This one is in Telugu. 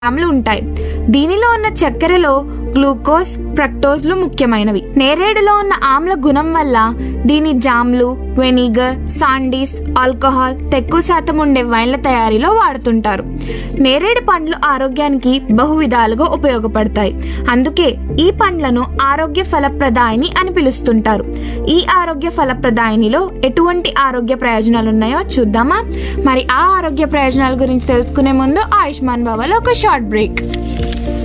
గ్రాములు ఉంటాయి దీనిలో ఉన్న చక్కెరలో గ్లూకోజ్ ఫ్రక్టోజ్లు ముఖ్యమైనవి నేరేడులో ఉన్న ఆమ్ల గుణం వల్ల దీని జామ్లు వెనిగర్ సాండీస్ ఆల్కహాల్ తక్కువ శాతం ఉండే వైన్ల తయారీలో వాడుతుంటారు నేరేడు పండ్లు ఆరోగ్యానికి బహు విధాలుగా ఉపయోగపడతాయి అందుకే ఈ పండ్లను ఆరోగ్య ఫలప్రదాయిని అని పిలుస్తుంటారు ఈ ఆరోగ్య ఫలప్రదాయినిలో ఎటువంటి ఆరోగ్య ప్రయోజనాలు ఉన్నాయో చూద్దామా మరి ఆ ఆరోగ్య ప్రయోజనాల గురించి తెలుసుకునే ముందు ఆయుష్మాన్ భవలో ఒక షార్ట్ బ్రేక్